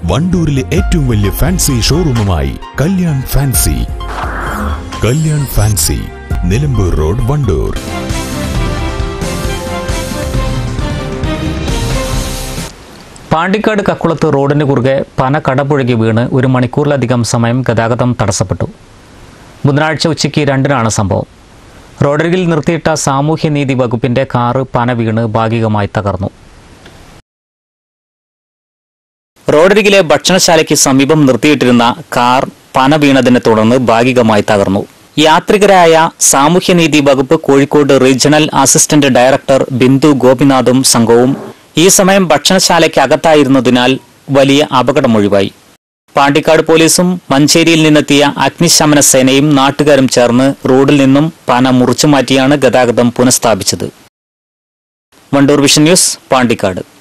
വണ്ടൂരിലെ ഏറ്റവും വലിയ ഫാൻസി ഷോറൂമുമായി Kalyan fancy Kalyan fancy Nilambur road Wandoor Pandikkad കക്കുളത്ത് റോഡിന് കുറുകെ പന കടപുഴകി വീണ് ഒരു മണിക്കൂറിലധികം സമയം ഗതാഗതം തടസ്സപ്പെട്ടു ബുധനാഴ്ച ഉച്ചയ്ക്ക് രണ്ടിനാണ് സംഭവം റോഡരികിൽ നിർത്തിയിട്ട സാമൂഹ്യനീതി വകുപ്പിന്റെ കാറ് പന വീണ് ഭാഗികമായി തകർന്നു റോഡരികിലെ ഭക്ഷണശാലയ്ക്ക് സമീപം നിർത്തിയിട്ടിരുന്ന കാർ പന വീണതിനെ തുടർന്ന് ഭാഗികമായി തകർന്നു യാത്രികരായ സാമൂഹ്യനീതി വകുപ്പ് Kozhikode regional assistant director Bindu ഗോപിനാഥും സംഘവും ഈ സമയം ഭക്ഷണശാലയ്ക്ക് അകത്തായിരുന്നതിനാൽ വലിയ അപകടമൊഴിവായി പാണ്ടിക്കാട് പോലീസും മഞ്ചേരിയിൽ നിന്നെത്തിയ അഗ്നിശമന സേനയും നാട്ടുകാരും ചേർന്ന് റോഡിൽ നിന്നും പന മുറിച്ചു മാറ്റിയാണ് ഗതാഗതം പുനഃസ്ഥാപിച്ചത് വണ്ടൂർ വിഷൻ ന്യൂസ് പാണ്ടിക്കാട്